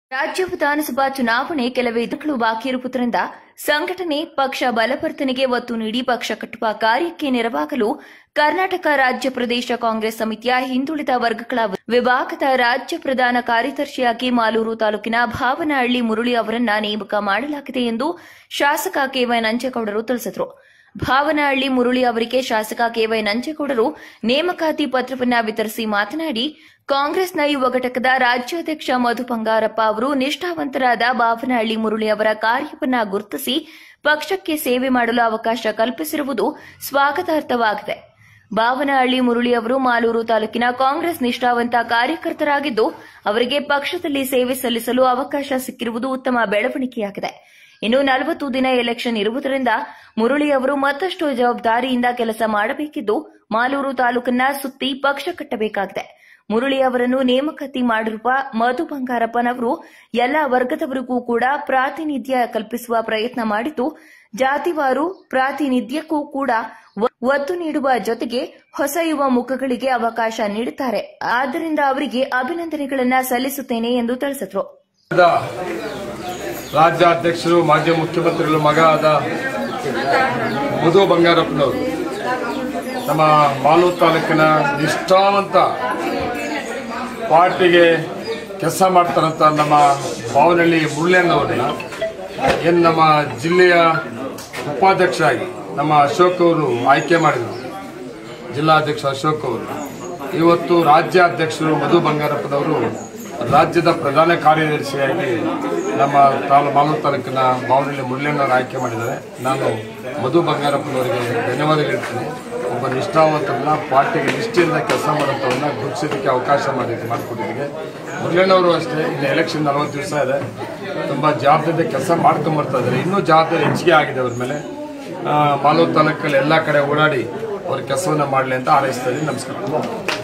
ರಾಜ್ಯ ವಿಧಾನಸಭಾ ಚುನಾವಣೆ ಕೆಲವೇ ದಿನಗಳು ಬಾಕಿ ಇರುವುದರಿಂದ ಸಂಘಟನೆ ಪಕ್ಷ ಬಲವರ್ಧನೆಗೆ ಒತ್ತು ನೀಡಿ ಪಕ್ಷ ಕಟ್ಟುವ ಕಾರ್ಯಕ್ಕೆ ನೆರವಾಗಲು ಕರ್ನಾಟಕ ರಾಜ್ಯ ಪ್ರದೇಶ ಕಾಂಗ್ರೆಸ್ ಸಮಿತಿಯ ಹಿಂದುಳಿದ ವರ್ಗಗಳ ವಿಭಾಗದ ರಾಜ್ಯ ಪ್ರಧಾನ ಕಾರ್ಯದರ್ಶಿಯಾಗಿ ಮಾಲೂರು ತಾಲೂಕಿನ ಭಾವನಹಳ್ಳಿ ಮುರಳಿ ಅವರನ್ನ ನೇಮಕ ಮಾಡಲಾಗಿದೆ ಎಂದು ಶಾಸಕ ಕೆವೈ ನಂಜೇಗೌಡರು ತಿಳಿಸಿದರು ಭಾವನಹಳ್ಳಿ ಮುರಳಿ ಅವರಿಗೆ ಶಾಸಕ ಕೆವೈ ನಂಜೇಗೌಡರು ನೇಮಕಾತಿ ಪತ್ರವನ್ನ ವಿತರಿಸಿ ಮಾತನಾಡಿ ಕಾಂಗ್ರೆಸ್ನ ಯುವ ಘಟಕದ ರಾಜ್ಯಾಧ್ಯಕ್ಷ ಮಧು ಬಂಗಾರಪ್ಪ ಅವರು ನಿಷ್ಠಾವಂತರಾದ ಭಾವನಹಳ್ಳಿ ಮುರಳಿ ಅವರ ಕಾರ್ಯವನ್ನ ಗುರುತಿಸಿ ಪಕ್ಷಕ್ಕೆ ಸೇವೆ ಮಾಡಲು ಅವಕಾಶ ಕಲ್ಪಿಸಿರುವುದು ಸ್ವಾಗತಾರ್ಹವಾಗಿದೆ ಭಾವನಹಳ್ಳಿ ಮುರಳಿ ಅವರು ಮಾಲೂರು ತಾಲೂಕಿನ ಕಾಂಗ್ರೆಸ್ ನಿಷ್ಠಾವಂತ ಕಾರ್ಯಕರ್ತರಾಗಿದ್ದು ಅವರಿಗೆ ಪಕ್ಷದಲ್ಲಿ ಸೇವೆ ಸಲ್ಲಿಸಲು ಅವಕಾಶ ಸಿಕ್ಕಿರುವುದು ಉತ್ತಮ ಬೆಳವಣಿಗೆಯಾಗಿದೆ ಇನ್ನು ನಲವತ್ತು ದಿನ ಎಲೆಕ್ಷನ್ ಇರುವುದರಿಂದ ಮುರಳಿ ಅವರು ಮತ್ತಷ್ಟು ಜವಾಬ್ದಾರಿಯಿಂದ ಕೆಲಸ ಮಾಡಬೇಕಿದ್ದು ಮಾಲೂರು ತಾಲೂಕನ್ನ ಸುತ್ತಿ ಪಕ್ಷ ಕಟ್ಟಬೇಕಾಗಿದೆ ಮುರಳಿ ಅವರನ್ನು ನೇಮಕಾತಿ ಮಾಡಿರುವ ಮಧು ಬಂಗಾರಪ್ಪನವರು ಎಲ್ಲ ವರ್ಗದವರಿಗೂ ಕೂಡ ಪ್ರಾತಿನಿಧ್ಯ ಕಲ್ಪಿಸುವ ಪ್ರಯತ್ನ ಮಾಡಿದ್ದು ಜಾತಿವಾರು ಪ್ರಾತಿನಿಧ್ಯಕ್ಕೂ ಕೂಡ ಒ- ಒತ್ತು ನೀಡುವ ಜೊತೆಗೆ ಹೊಸ ಯುವ ಮುಖಗಳಿಗೆ ಅವಕಾಶ ನೀಡುತ್ತಾರೆ ಆದ್ದರಿಂದ ಅವರಿಗೆ ಅಭಿನಂದನೆಗಳನ್ನ ಸಲ್ಲಿಸುತ್ತೇನೆ ಎಂದು ತಿಳಿಸಿದರು ದ ರಾಜ್ಯಾಧ್ಯಕ್ಷರು ಮಾಜಿ ಮುಖ್ಯಮಂತ್ರಿಗಳು ಮಗ ಆದ ಮಧು ಬಂಗಾರಪ್ಪನವರು ನಮ್ಮ ಮಾಲೂರು ತಾಲೂಕಿನ ನಿಷ್ಠಾವಂತ ಪಾರ್ಟಿಗೆ ಕೆಲಸ ಮಾಡ್ತಾರಂತ ನಮ್ಮ ಬಾವನಹಳ್ಳಿ ಮುಳ್ಳಣ್ಣವ್ರನ್ನ ಏನು ನಮ್ಮ ಜಿಲ್ಲೆಯ ಉಪಾಧ್ಯಕ್ಷರಾಗಿ ನಮ್ಮ ಅಶೋಕ್ ಅವರು ಆಯ್ಕೆ ಮಾಡಿದರು ಜಿಲ್ಲಾಧ್ಯಕ್ಷ ಅಶೋಕ್ ಅವರು ಇವತ್ತು ರಾಜ್ಯಾಧ್ಯಕ್ಷರು ಮಧು ಬಂಗಾರಪ್ಪನವರು ರಾಜ್ಯದ ಪ್ರಧಾನ ಕಾರ್ಯದರ್ಶಿಯಾಗಿ ನಮ್ಮ ತಾಲೂ ಮಾಲೂರು ತಾಲೂಕಿನ ಬಾವನಹಳ್ಳಿ ಮುಳ್ಳಣ್ಣವರು ಆಯ್ಕೆ ಮಾಡಿದ್ದಾರೆ ನಾನು ಮಧು ಬಂಗಾರಪ್ಪನವರಿಗೆ ಧನ್ಯವಾದ ಹೇಳ್ತೀನಿ ಒಬ್ಬ ನಿಷ್ಠಾವಂತರನ್ನ ಪಾರ್ಟಿಗೆ ನಿಷ್ಠೆಯಿಂದ ಕೆಲಸ ಮಾಡೋಂಥವ್ರನ್ನ ಗುರುತಿಸೋದಕ್ಕೆ ಅವಕಾಶ ಮಾಡಿ ಮಾಡಿಕೊಟ್ಟಿದ್ದಕ್ಕೆ ಮುಳ್ಳಣ್ಣವರು ಅಷ್ಟೇ ಇನ್ನು ಎಲೆಕ್ಷನ್ ನಲವತ್ತು ದಿವಸ ಇದೆ ತುಂಬ ಜವಾಬ್ದಾರಿ ಕೆಲಸ ಮಾಡ್ಕೊಂಬರ್ತಾ ಇದ್ದಾರೆ ಇನ್ನೂ ಜವಾಬ್ದಾರಿ ಹೆಚ್ಚಿಗೆ ಆಗಿದೆ ಅವ್ರ ಮೇಲೆ ಆ, ಮಾಲೂರು ತಾಲೂಕಲ್ಲಿ ಎಲ್ಲ ಕಡೆ ಓಡಾಡಿ ಅವ್ರ ಕೆಲಸವನ್ನ ಮಾಡಲಿ ಅಂತ ಹಾರೈಸ್ತಾ ಇದ್ದೀನಿ ನಮಸ್ಕಾರ